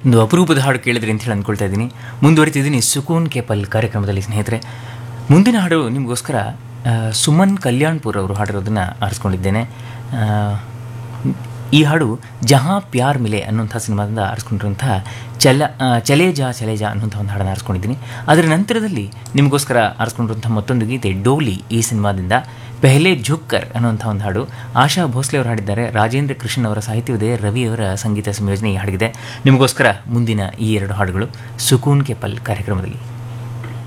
ಒಂದು ಅಪರೂಪದ ಹಾಡು ಕೇಳಿದ್ರಿ ಅಂತ ಹೇಳಿ ಅಂದ್ಕೊಳ್ತಾ ಇದ್ದೀನಿ ಮುಂದುವರಿತಿದ್ದೀನಿ ಸುಕೂನ್ ಕೇಪಲ್ ಕಾರ್ಯಕ್ರಮದಲ್ಲಿ ಸ್ನೇಹಿತರೆ ಮುಂದಿನ ಹಾಡು ನಿಮಗೋಸ್ಕರ ಆ, ಸುಮನ್ ಕಲ್ಯಾಣ್ಪುರ್ ಅವರು ಹಾಡಿರೋದನ್ನು ಆರಿಸ್ಕೊಂಡಿದ್ದೇನೆ ಆ, ಈ ಹಾಡು ಜಹಾ ಪ್ಯಾರ್ ಮಿಲೆ ಅನ್ನುವಂಥ ಸಿನಿಮಾದಿಂದ ಆರಿಸ್ಕೊಂಡಿರುವಂತಹ ಚಲ ಆ, ಚಲೇ ಜಾ ಚಲೇ ಜಾ ಅನ್ನುವಂಥ ಒಂದು ಹಾಡನ್ನು ಆರಿಸ್ಕೊಂಡಿದ್ದೀನಿ ಅದರ ನಂತರದಲ್ಲಿ ನಿಮಗೋಸ್ಕರ ಆರಿಸ್ಕೊಂಡಿರುವಂಥ ಮತ್ತೊಂದು ಗೀತೆ ಡೋಲಿ ಈ ಸಿನಿಮಾದಿಂದ ಪೆಹಲೆ ಝುಕ್ಕರ್ ಅನ್ನುವಂಥ ಒಂದು ಹಾಡು ಆಶಾ ಭೋಸ್ಲೆ ಅವರು ಹಾಡಿದ್ದಾರೆ ರಾಜೇಂದ್ರ ಕೃಷ್ಣ ಅವರ ಸಾಹಿತ್ಯವಿದೆ ರವಿಯವರ ಸಂಗೀತ ಸಂಯೋಜನೆ ಈ ಹಾಡಿಗಿದೆ ನಿಮಗೋಸ್ಕರ ಮುಂದಿನ ಈ ಎರಡು ಹಾಡುಗಳು ಸುಕೂನ್ ಕೆ ಪಲ್ ಕಾರ್ಯಕ್ರಮದಲ್ಲಿ